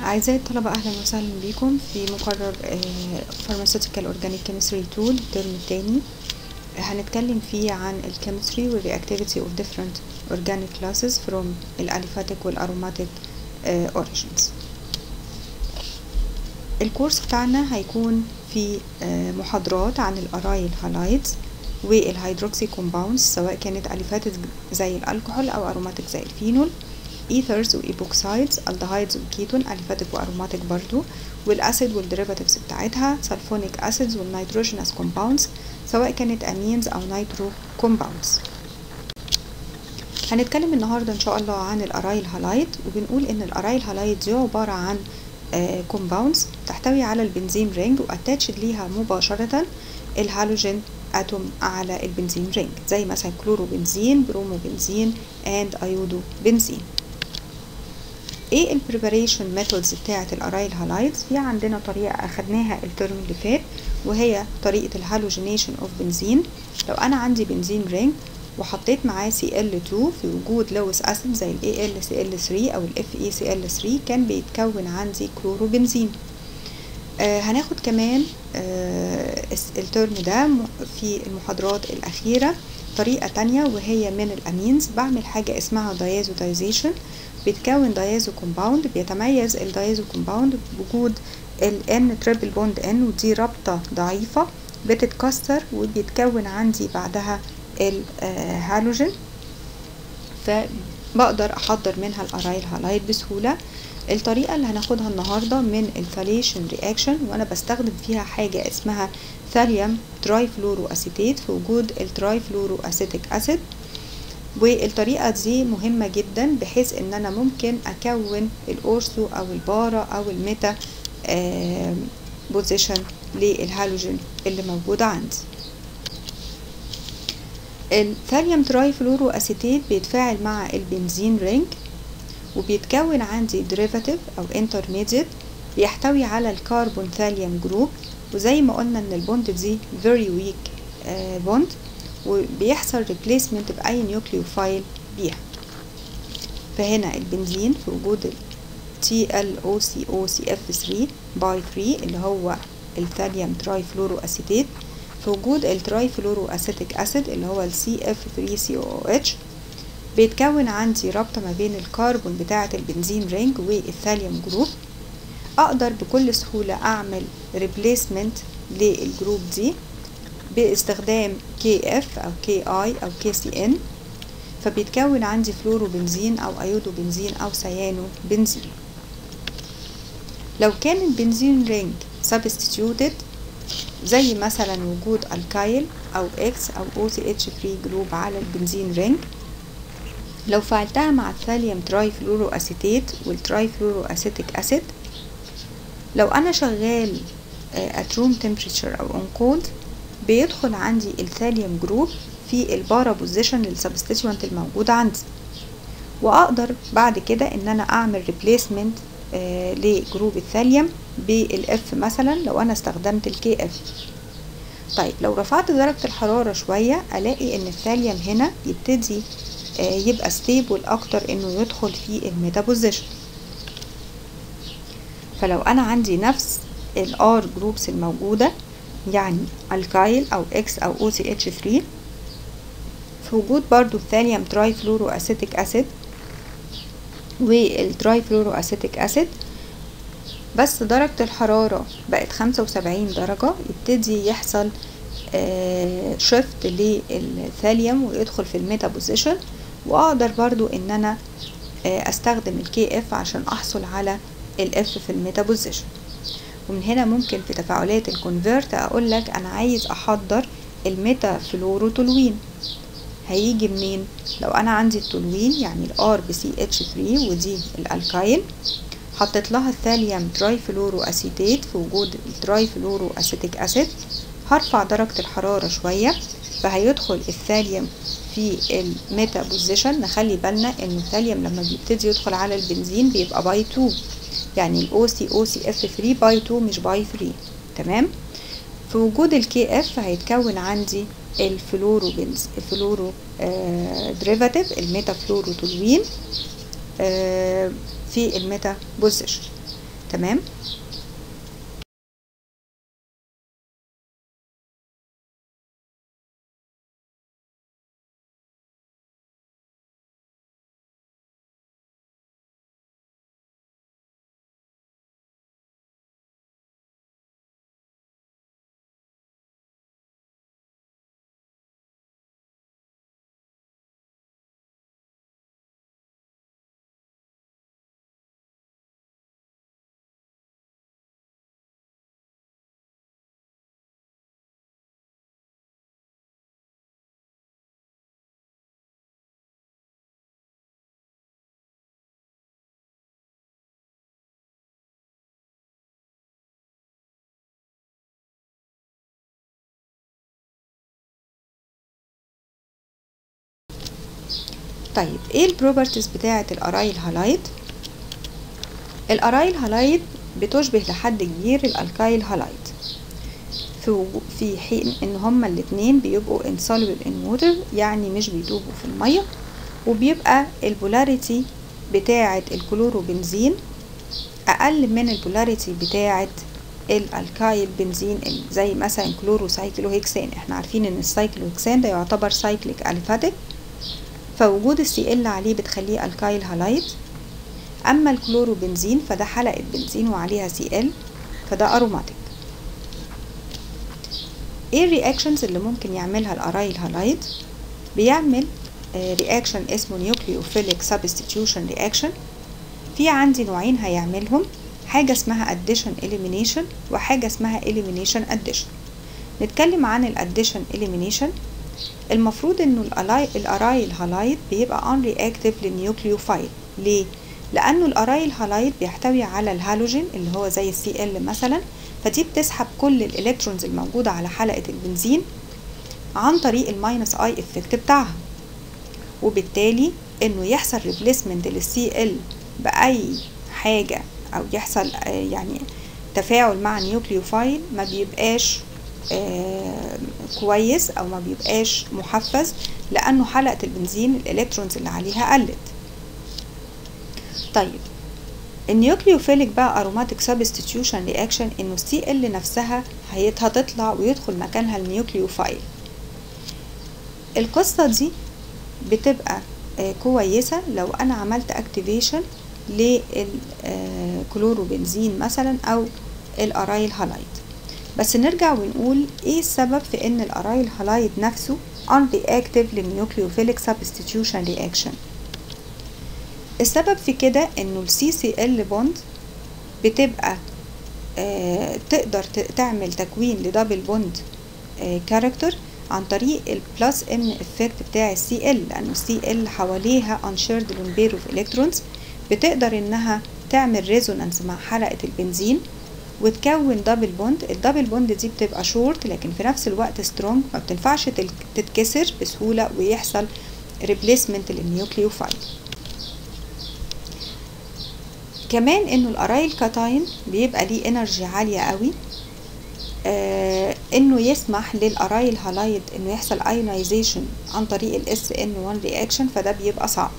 أعزائي الطلبة أهلا وسهلا بكم في مقرر Pharmaceutical Organic Chemistry 2 الترم التاني هنتكلم فيه عن الكيمستري والreactivity of different organic classes from الأليفاتيك والأروماتيك origins الكورس بتاعنا هيكون في محاضرات عن الأرايل هالايدز والهيدروكسي كومباوندز سواء كانت أليفاتيك زي الكحول أو أروماتيك زي الفينول ايثرز وايبوكسايدز الدهايدز وكيتون اليفاتيك واروماتيك برضو والاسيد والديريفاتيفز بتاعتها سلفونيك اسيدز والنيتروجينس كومباوندز سواء كانت امينز او نيترو كومباوندز هنتكلم النهارده ان شاء الله عن الارايل هالايد وبنقول ان الارايل هالايد دي عباره عن كومباوندز تحتوي على البنزين رينج واتاتشد ليها مباشره الهالوجين اتوم على البنزين رينج زي مثلا كلوروبنزين بروموبنزين اند ايودو بنزين ايه البريباريشن ميثودز بتاعه الارايل هالايدز في عندنا طريقه اخدناها الترم اللي فات وهي طريقه الهالوجينيشن اوف بنزين لو انا عندي بنزين رينج وحطيت معاه CL2 في وجود لويس اسيد زي ال AlCl3 او ال FeCl3 كان بيتكون عندي كلوروبنزين آه هناخد كمان آه الترم ده في المحاضرات الأخيرة طريقة تانية وهي من الأمينز بعمل حاجة اسمها دايزودايزيشن بيتكون دايزو كومباوند بيتميز الدايزو كومباوند بوجود ال N تريبل بوند N ودي رابطة ضعيفة بتتكسر وبيتكون عندي بعدها الهالوجين فبقدر أحضر منها الأرايل هالايد بسهولة الطريقة اللي هناخدها النهاردة من الثاليشن رياكشن وأنا بستخدم فيها حاجة اسمها ثاليوم تراي فلورو أسيتيت في وجود التراي فلورو أسيتيك أسيد والطريقة دي مهمة جدا بحيث ان انا ممكن اكون الاورثو او البارا او الميتا آه بوزيشن للهالوجين اللي موجود عندي الثاليوم تراي فلورو اسيتيت بيتفاعل مع البنزين رينج وبيتكون عندي ديريفاتيف او انترميديت بيحتوي على الكربون ثاليوم جروب وزي ما قلنا ان البوند دي very weak آه بوند وبيحصل ريبليسمنت بأي نيوكليوفايل بيها فهنا البنزين في وجود ال TLOCOCF3 باي 3 اللي هو الثاليوم تراي فلورو أسيتيت في وجود التراي فلورو أسيتيك أسيد اللي هو ال CF3COOH بيتكون عندي رابطة ما بين الكربون بتاعة البنزين رينج والثاليوم جروب أقدر بكل سهولة أعمل ريبليسمنت للجروب دي باستخدام KF أو KI أو KCN فبيتكون عندي فلورو بنزين أو أيودو بنزين أو سيانو بنزين لو كان البنزين رينج substituted زي مثلا وجود الكايل أو X أو OCH3 جروب على البنزين رينج لو فعلتها مع الثاليوم تراي فلورو أسيتيت والتراي فلورو أسيتيك أسيد لو أنا شغال at room temperature أو on cold بيدخل عندي الثاليوم جروب في البارا بوزيشن للسبستيتوانت الموجود عندي واقدر بعد كده ان انا اعمل ريبليسمنت آه لجروب الثاليوم بالاف مثلا لو انا استخدمت الكي اف طيب لو رفعت درجة الحرارة شوية الاقي ان الثاليوم هنا يبتدي آه يبقى ستيبل اكتر انه يدخل في الميتا بوزيشن فلو انا عندي نفس الار جروبس الموجوده يعني الكايل او اكس او او سي اتش 3 في وجود برضو الثاليوم تراي فلورو اسيتيك اسيد والتراي فلورو اسيتيك اسيد بس درجة الحرارة بقت خمسة وسبعين درجة يبتدي يحصل آه شفت للثاليوم ويدخل في الميتا بوزيشن واقدر برضو ان انا آه استخدم الكي اف عشان احصل على الاف في الميتا بوزيشن ومن هنا ممكن في تفاعلات الكونفرت اقول لك انا عايز احضر الميتا فلوروتولوين هيجي منين لو انا عندي التولوين يعني الار بي سي اتش 3 ودي الالكايل حطيت لها الثاليوم تراي فلورو اسيتيت في وجود التراي فلورو اسيتيك اسيد هرفع درجة الحرارة شوية فهيدخل الثاليوم في الميتا بوزيشن نخلي بالنا ان الثاليوم لما بيبتدي يدخل على البنزين بيبقى باي 2 يعني الاو سي او سي اف 3 باي 2 مش باي 3 تمام في وجود الكي اف هيتكون عندي الفلورو بنز الفلورو آه ديريفاتيف الميتا فلورو تولوين آه في الميتا بوزيشن تمام طيب ايه البروبرتيز بتاعة الارايل هالايد الارايل هالايد بتشبه لحد كبير الالكايل هالايد في في حين ان هما الاتنين بيبقوا insoluble in water يعني مش بيدوبوا في المية وبيبقى البولاريتي بتاعة الكلوروبنزين اقل من البولاريتي بتاعة الالكايل بنزين زي مثلا كلوروسايكلوهكسان احنا عارفين ان السايكلوهكسان ده يعتبر سايكليك اليفاتيك فوجود السي ال عليه بتخليه الكايل هالايد اما الكلوروبنزين فده حلقة بنزين وعليها سي ال فده اروماتيك ايه الرياكشنز اللي ممكن يعملها الارايل هالايد بيعمل رياكشن اسمه نيوكليوفيليك سبستيتيوشن رياكشن في عندي نوعين هيعملهم حاجة اسمها addition elimination وحاجة اسمها elimination addition نتكلم عن الاديشن elimination المفروض انه الارايل هالايد بيبقى unreactive للنيوكليوفايل ليه؟ لانه الارايل هالايد بيحتوي على الهالوجين اللي هو زي السي ال مثلا فدي بتسحب كل الالكترونز الموجودة على حلقة البنزين عن طريق الماينس اي افكت بتاعها وبالتالي انه يحصل ريبليسمنت للسي ال باي حاجة او يحصل يعني تفاعل مع نيوكليوفايل ما بيبقاش آه كويس او ما بيبقاش محفز لانه حلقة البنزين الالكترونز اللي عليها قلت طيب النيوكليوفيليك بقى اروماتيك سبستيتيوشن رياكشن انه السي ال نفسها هتطلع ويدخل مكانها الميوكليوفايل القصة دي بتبقى آه كويسة لو انا عملت اكتيفيشن للكلوروبنزين مثلا او الارايل هالايد بس نرجع ونقول ايه السبب في ان الارايل هالايد نفسه unreactive للنيوكليوفيليك substitution reaction السبب في كده انه السي سي ال بوند بتبقى آه تقدر تعمل تكوين لدبل بوند كاركتر آه عن طريق البلس ام افكت بتاع السي ال لانه السي ال حواليها انشيرد لون بير اوف الكترونز بتقدر انها تعمل ريزونانس مع حلقة البنزين وتكون دبل بوند الدبل بوند دي بتبقى شورت لكن في نفس الوقت سترونج ما بتنفعش تتكسر بسهولة ويحصل ريبليسمنت للنيوكليوفايل كمان انه الارايل كاتاين بيبقى ليه انرجي عالية قوي آه انه يسمح للارايل هالايد انه يحصل ايونايزيشن عن طريق الاس ان 1 رياكشن فده بيبقى صعب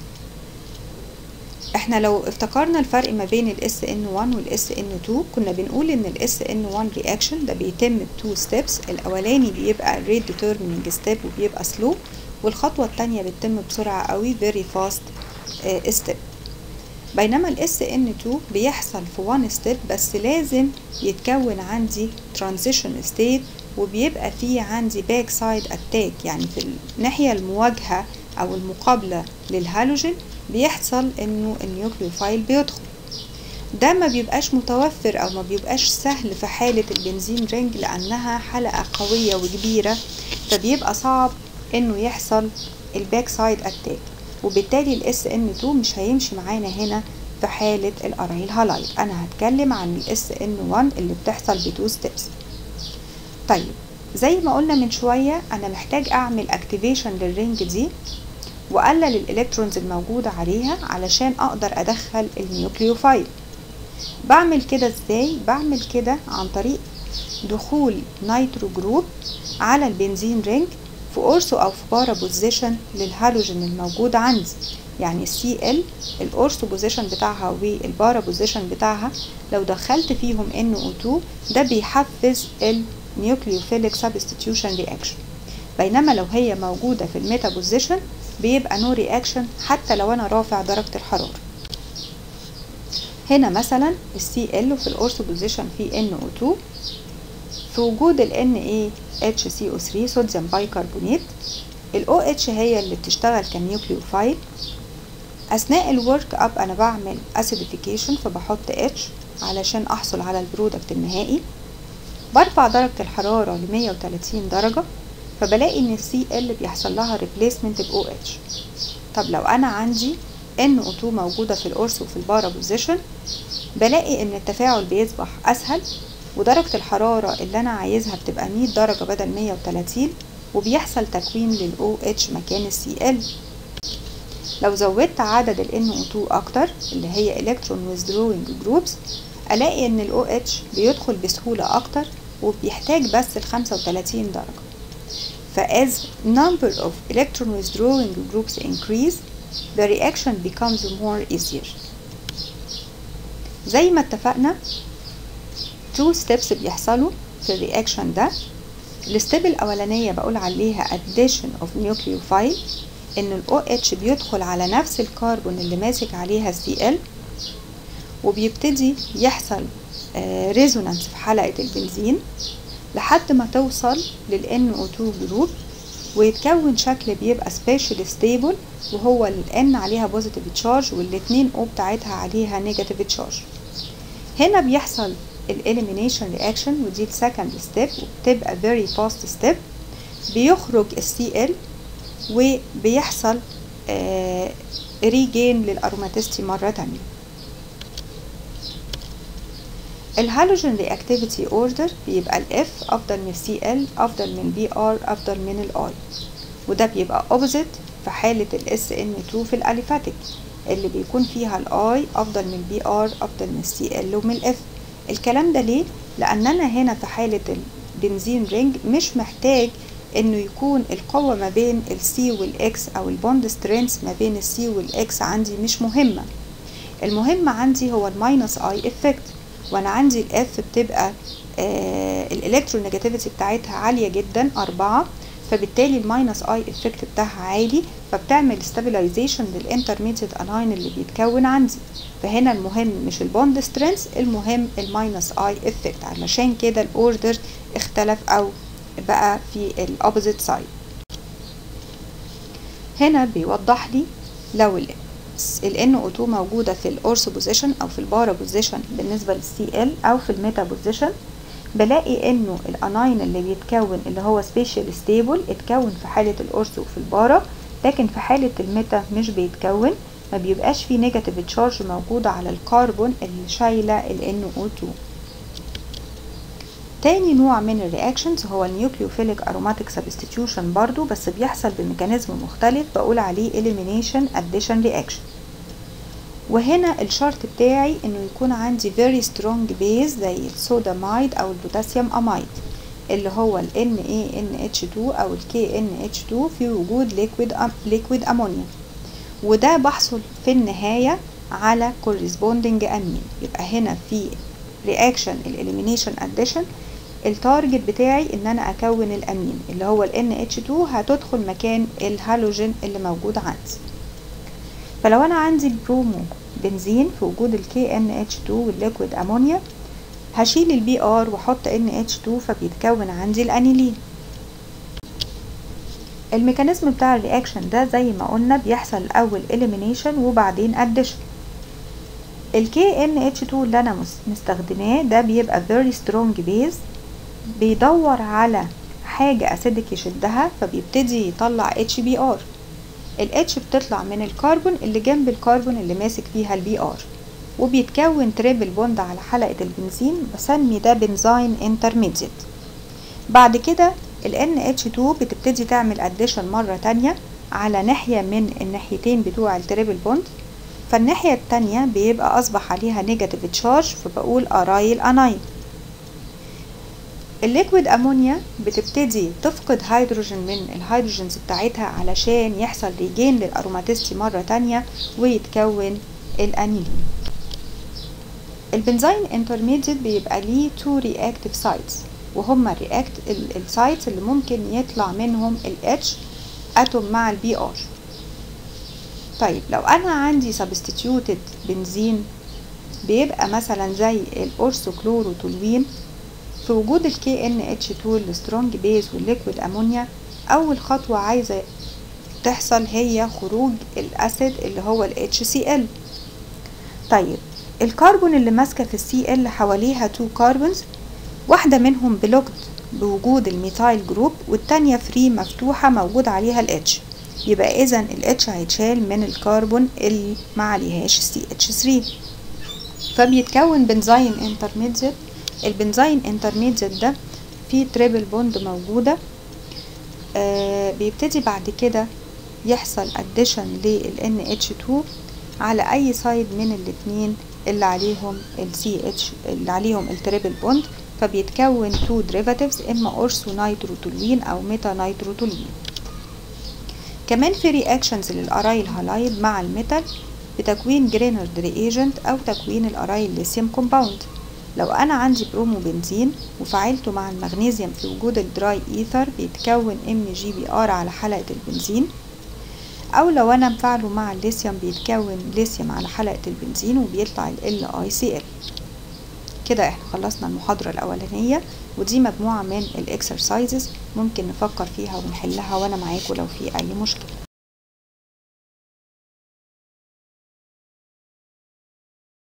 احنا لو افتكرنا الفرق ما بين الاس ان 1 والاس ان 2 كنا بنقول ان الاس ان 1 رياكشن ده بيتم بتو ستيبس الاولاني بيبقى ريت ديترميننج ستيب وبيبقى سلو والخطوه الثانيه بتتم بسرعه قوي فيري فاست ستيب بينما الاس ان 2 بيحصل في 1 ستيب بس لازم يتكون عندي ترانزيشن ستيت وبيبقى فيه عندي باك سايد اتاك يعني في الناحيه المواجهه او المقابله للهالوجين بيحصل انه النيوكليوفايل بيدخل ده ما بيبقاش متوفر او ما بيبقاش سهل في حالة البنزين رينج لانها حلقة قوية وكبيرة فبيبقى صعب انه يحصل الباك سايد اتاك وبالتالي الاس ان 2 مش هيمشي معانا هنا في حالة الارايل هالايد انا هتكلم عن الاس ان 1 اللي بتحصل بتو ستيبس طيب زي ما قلنا من شوية انا محتاج اعمل اكتيفيشن للرينج دي واقلل الالكترونز الموجودة عليها علشان اقدر ادخل النيوكليوفايل بعمل كده ازاي بعمل كده عن طريق دخول نيترو جروب على البنزين رينج في اورثو او في بارا بوزيشن للهالوجين الموجود عندي يعني السي ال الاورثو بوزيشن بتاعها والبارا بوزيشن بتاعها لو دخلت فيهم NO2 ده بيحفز النيوكليوفيليك سبستيتيوشن رياكشن بينما لو هي موجودة في الميتا بوزيشن بيبقى نو رياكشن حتى لو انا رافع درجة الحرارة هنا مثلا السي ال وفي الاورثو بوزيشن في NO2 في وجود ال NaHCO3 صوديوم بايكربونات ال OH هي اللي بتشتغل كنيوكليوفايل اثناء الورك اب انا بعمل اسيديفيكيشن فبحط H علشان احصل على البرودكت النهائي برفع درجة الحرارة ل 130 درجة فبلاقي ان السي ال بيحصل لها ريبليسمنت ب OH طب لو انا عندي NO2 موجودة في الأورثو وفي البارا بوزيشن بلاقي ان التفاعل بيصبح اسهل ودرجة الحرارة اللي انا عايزها بتبقى 100 درجة بدل 130 وبيحصل تكوين لل OH مكان ال Cl لو زودت عدد ال NO2 اكتر اللي هي electron withdrawing groups الاقي ان ال OH بيدخل بسهولة اكتر وبيحتاج بس ال 35 درجة فas number of electron withdrawing groups increase the reaction becomes more easier زي ما اتفقنا two steps بيحصلوا في الرياكشن ده الستيب الأولانية بقول عليها addition of nucleophile إن ال OH بيدخل على نفس الكربون اللي ماسك عليها Cl وبيبتدي يحصل ريزونانس في حلقة البنزين لحد ما توصل لل NO2 جروب ويتكون شكل بيبقى سبيشال ستيبل وهو ال N عليها بوزيتيف تشارج والاتنين O بتاعتها عليها نيجاتيف تشارج هنا بيحصل الاليمينيشن رياكشن ودي السكند ستيب وبتبقى very fast ستيب بيخرج السي ال وبيحصل آه ريجين للاروماتيستي مرة تانية الهالوجين رياكتيفيتي اوردر بيبقى الاف افضل من السي ال افضل من البي ار افضل من الاي وده بيبقى اوبوزيت في حالة الاس ان 2 في الاليفاتيك اللي بيكون فيها الاي افضل من البي ار افضل من السي ال ومن الاف الكلام ده ليه لان انا هنا في حالة البنزين رينج مش محتاج انه يكون القوة ما بين السي والاكس او البوند سترينث ما بين السي والاكس عندي مش مهمة المهم عندي هو الماينس اي افكت وانا عندي الاف بتبقى آه الالكترونيجاتيفيتي بتاعتها عالية جدا أربعة فبالتالي الماينس اي افكت بتاعها عالي فبتعمل ستابلايزيشن للانترميديت اناين اللي بيتكون عندي فهنا المهم مش البوند سترينث المهم الماينس اي افكت علشان كده الاوردر اختلف او بقى في الاوبوزيت سايد هنا بيوضح لي لو ال NO2 موجودة في الأورثو بوزيشن أو في البارا بوزيشن بالنسبة للسي ال أو في الميتا بوزيشن بلاقي انه الاناين اللي بيتكون اللي هو سبيشال ستيبل اتكون في حالة الأورثو وفي البارا لكن في حالة الميتا مش بيتكون ما بيبقاش فيه نيجاتيف تشارج موجودة على الكربون اللي شايلة ال NO2 تاني نوع من الرياكشنز هو النيوكليوفيليك اروماتيك سبستيتيوشن برضو بس بيحصل بميكانيزم مختلف بقول عليه elimination addition reaction وهنا الشرط بتاعي انه يكون عندي very strong base زي الصودامايد او البوتاسيوم امايد اللي هو ال NaNH2 او ال KNH2 في وجود liquid liquid ammonia وده بحصل في النهاية على corresponding امين يبقى هنا في reaction الelimination addition التارجت بتاعي ان انا اكون الامين اللي هو ال NH2 هتدخل مكان الهالوجين اللي موجود عندي فلو انا عندي البرومو بنزين في وجود ال KNH2 والليكويد امونيا هشيل البي ار واحط NH2 فبيتكون عندي الانيلين الميكانيزم بتاع الرياكشن ده زي ما قلنا بيحصل الاول elimination وبعدين addition ال KNH2 اللي انا مستخدماه ده بيبقى very strong base بيدور على حاجة اسيدك يشدها فبيبتدي يطلع HBr ال H بتطلع من الكربون اللي جنب الكربون اللي ماسك فيها البي ار وبيتكون تريبل بوند على حلقة البنزين بسمي ده بنزين انترميديت بعد كده ال NH2 بتبتدي تعمل اديشن مرة تانية على ناحية من الناحيتين بتوع التريبل بوند فالناحية التانية بيبقى أصبح عليها نيجاتيف تشارج فبقول أرايل أناين الليكويد امونيا بتبتدي تفقد هيدروجين من الهيدروجينز بتاعتها علشان يحصل ريجين للاروماتيستي مرة تانية ويتكون الانيلين البنزين انترميديت بيبقى ليه تو رياكتيف سايتس وهما الرياكت السايتس اللي ممكن يطلع منهم الاتش اتوم مع البي ار طيب لو انا عندي سبستيتيوتد بنزين بيبقى مثلا زي الاورثوكلوروتولوين في وجود ال KNH2 السترونج بيز والليكويد امونيا اول خطوة عايزة تحصل هي خروج الاسيد اللي هو ال HCl طيب الكربون اللي ماسكة في السي ال حواليها 2 كربونز واحدة منهم بلوكد بوجود الميثايل جروب والتانية فري مفتوحة موجود عليها ال H يبقى اذا ال H هيتشال من الكربون اللي ما عليهاش CH3 فبيتكون بنزين انترميديت البنزين انترميديت ده فيه تريبل بوند موجودة آه بيبتدي بعد كده يحصل اديشن لل NH2 على اي سايد من الاتنين اللي عليهم ال CH اللي عليهم التريبل بوند فبيتكون تو derivatives اما اورثو نيتروتولوين او ميتا نيتروتولوين كمان في رياكشنز للارايل هالايد مع الميتال بتكوين جرينرد رياجنت او تكوين الارايل ليثيوم كومباوند لو انا عندي برومو بنزين وفعلته مع المغنيسيوم في وجود الدراي ايثر بيتكون ام جي بي ار على حلقة البنزين او لو انا مفعله مع الليثيوم بيتكون ليثيوم على حلقة البنزين وبيطلع ال LiCl كده احنا خلصنا المحاضرة الاولانية ودي مجموعة من الاكسرسايزز ممكن نفكر فيها ونحلها وانا معاكم لو في اي مشكلة